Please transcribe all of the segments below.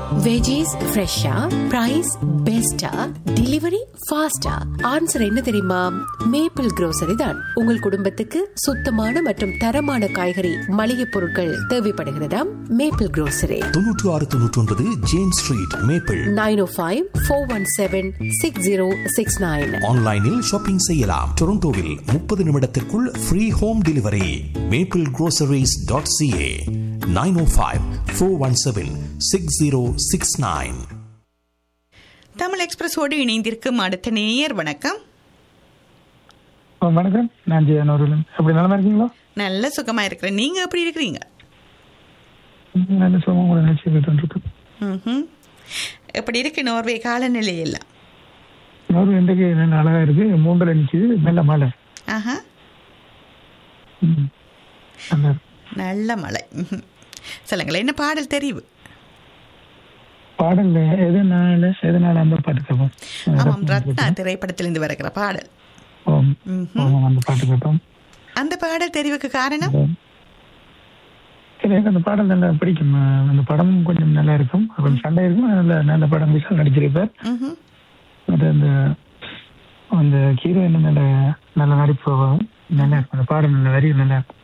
Veggies ஃப்ரெஷ்ஷா price பெஸ்டா delivery ஃபாஸ்டா ஆன்சர் என்ன தெரியுமா மேப்பிள் grocery தான் உங்கள் குடும்பத்துக்கு சுத்தமான மற்றும் தரமான காய்கறி மளிகை பொருட்கள் தேவைப்படுகிறதாம் மேப்பிள் grocery தொன்னூற்று ஆறு தொன்னூற்றி ஒன்பது James street Maple nine oh five four one seven six zero six nine ஆன்லைனில் ஷாப்பிங் செய்யலாம் டொரண்டோவில் முப்பது நிமிடத்திற்குள் free home delivery Maple groceries.ca dot CA nine oh five four one seven six zero six nine Tamil எக்ஸ்பிரஸோடு இணைந்திருக்கும் அடுத்த நேயர் வணக்கம் ஆ, வணக்கம் நான் ஜெயன் அவர்கள் எப்படி நலமா இருக்கீங்களா நல்ல சுகமா இருக்கிறேன் நீங்க எப்படி இருக்கிறீங்க ம், நல்ல சுகமாக கூட நிகழ்ச்சி கேட்டு ம்ஹும். எப்படி இருக்கு நோர்வே காலநிலை எல்லாம் இன்னொரு இன்றைக்கு நல்ல அழகா இருக்கு மூன்றில் நிற்கிது நல்ல மழை ஆஹா ம். நல்லா இருக்கு. நல்ல மழை ம்ஹும். சொல்லுங்களேன் என்ன பாடல் தெரிவு பாடல்ல எதனால எதனால அந்த பாட்டு கேட்போம் ஆமாம் ரத்னா திரைப்படத்திலிருந்து வருகிற பாடல் ஆம். ம்ஹும். ஆமாம், அந்த பாட்டு கேட்போம் அந்த பாடல் தெரிவுக்கு காரணம் சரி, எனக்கு அந்த பாடல் நல்லா பிடிக்கும் ஆ, அந்த படமும் கொஞ்சம் நல்லா இருக்கும் கொஞ்சம் சண்டை இருக்கும் நல்ல நல்ல படம் விஷால் நடிச்சிருப்பார் ம்ஹும். அது அந்த அந்த ஹீரோயின் நல்ல நல்ல நடிப்பு நல்லா இருக்கும் அந்த பாடல் நல்ல வரி நல்லா இருக்கும்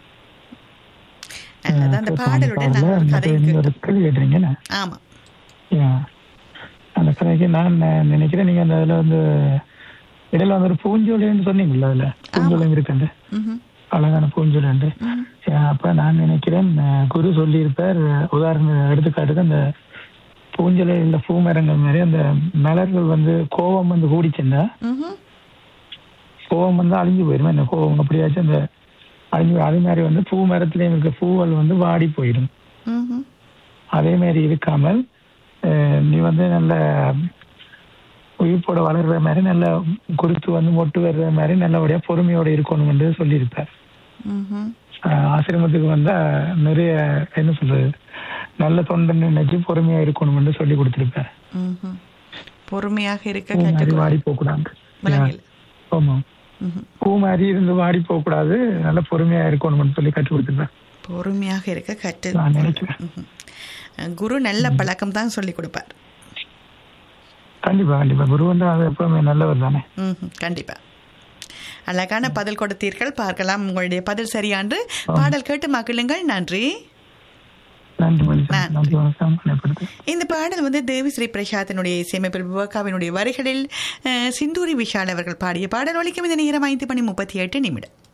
நல்லது அந்த பாடலுடன் பாடல நாங்கள் ஒரு மற்ற கதை நீங்க ஒரு கேட்டோம். கேள்வி கேட்டுறீங்கல்ல ஆமா Yeah. அந்த கதைக்கு நான் ந- நினைக்கிறேன் நீங்க அந்த அதுல வந்து இடையில வந்து ஒரு பூஞ்சோலைன்னு சொன்னீங்கல்ல அதுல பூஞ்சோலை இருக்குண்டு ம்ஹும். அழகான பூஞ்சோலைண்டு Yeah, அப்ப நான் நினைக்கிறேன் அஹ், குரு சொல்லியிருப்பார் அஹ், உதாரணம் எடுத்துக்காட்டுக்கு அந்த பூஞ்சோலை இல்ல பூமரங்கள் மாதிரி அந்த மலர்கள் வந்து கோபம் வந்து கூடிச்சுன்னா ம்ஹும். கோவம் வந்து அழிஞ்சு போயிடும் என்ன கோவம் அப்படியாச்சும் அந்த அழிஞ்சு போய் அதே மாதிரி வந்து பூ மரத்திலையும் இருக்க பூவல் வந்து வாடி போயிடும் ம்ஹும். அதே மாதிரி இருக்காமல் அஹ், நீ வந்து நல்ல உயிர்ப்போட வளர்ற மாதிரி நல்ல குருத்து வந்து மொட்டு வர்ற மாதிரி நல்லபடியா பொறுமையோட இருக்கணும்னு சொல்லியிருப்பார் ம்ஹும். அஹ், ஆசிரமத்துக்கு வந்தா நிறைய என்ன சொல்றது நல்ல தொண்டன் நினைச்சு பொறுமையா இருக்கணும்னு சொல்லி கொடுத்திருப்பார் ம்ஹும். பொறுமையாக இருக்க பூ மாதிரி கற்றுக்கொள்ள வாடி போக கூடாது விலங்கில் ஆமா ம்ஹும். பூ மாதிரி இருந்து வாடி போக கூடாது நல்ல பொறுமையா இருக்கணும்னு சொல்லி கற்றுக் கொடுத்திருப்பார் பொறுமையாக இருக்க கற்று நான் நினைக்கிறேன் ம்ஹும். குரு நல்ல பழக்கம் தான் சொல்லி கொடுப்பார் கண்டிப்பா கண்டிப்பா குரு வந்து அது எப்பவுமே நல்லவர் தானே ம்ஹும். கண்டிப்பா அழகான பதில் கொடுத்தீர்கள் பார்க்கலாம் உங்களுடைய பதில் சரியான்று பாடல் கேட்டு மகிழுங்கள் நன்றி நன்றி மனுஷன் நன்றி. நன்றி வணக்கம் நினைப்படுத்து இந்த பாடல் வந்து தேவி ஸ்ரீ பிரசாத்தினுடைய இசையமைப்பில் விவகாவினுடைய வரிகளில் அஹ், சிந்தூரி விஷால் அவர்கள் பாடிய பாடல் ஒலிக்கும் இந்த நேரம் ஐந்து மணி முப்பத்தி எட்டு நிமிடம்